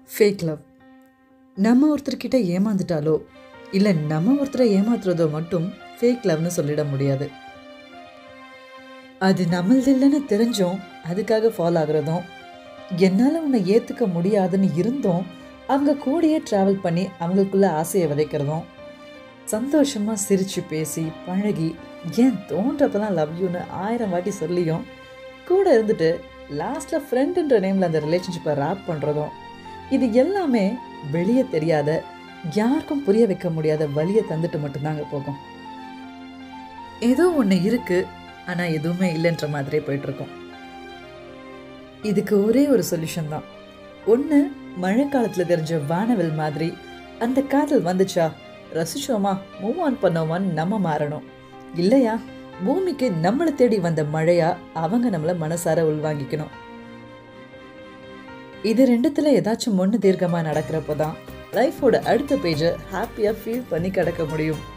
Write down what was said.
fake love நம்ம ஒருத்தர்கிட்ட ஏமாந்துட்டாலோ இல்லை நம்ம ஒருத்தரை ஏமாத்துறதோ மட்டும் ஃபேக் லவ்னு சொல்லிட முடியாது அது நம்மளது இல்லைன்னு தெரிஞ்சும் அதுக்காக ஃபாலோ ஆகுறதும் என்னால் உன்னை ஏற்றுக்க முடியாதுன்னு இருந்தும் அவங்க கூடயே ட்ராவல் பண்ணி அவங்களுக்குள்ள ஆசையை விதைக்கிறதும் சந்தோஷமாக சிரித்து பேசி பழகி ஏன் தோன்றப்பெல்லாம் லவ் யூன்னு ஆயிரம் வாட்டி சொல்லியும் கூட இருந்துட்டு லாஸ்ட்டில் ஃப்ரெண்டுன்ற நேமில் அந்த ரிலேஷன்ஷிப்பை ரேப் பண்ணுறதும் இது எல்லாமே வெளியே தெரியாத யாருக்கும் புரிய வைக்க முடியாத வழியை தந்துட்டு மட்டும்தாங்க போகும் ஏதோ ஒன்று இருக்கு ஆனால் எதுவுமே இல்லைன்ற மாதிரியே போயிட்டுருக்கோம் இதுக்கு ஒரே ஒரு சொல்யூஷன் தான் ஒன்று மழை காலத்தில் தெரிஞ்ச வானவில் மாதிரி அந்த காதல் வந்துச்சா ரசிச்சோமா மூவ் ஆன் பண்ணோமான்னு நம்ம மாறணும் இல்லையா பூமிக்கு நம்மளை தேடி வந்த மழையா அவங்க நம்மளை மனசார உள்வாங்கிக்கணும் இது ரெண்டுத்துல ஏதாச்சும் ஒன்று தீர்க்கமாக நடக்கிறப்போ தான் லைஃபோட அடுத்த பேஜை ஹாப்பியாக ஃபீல் பண்ணி கிடக்க முடியும்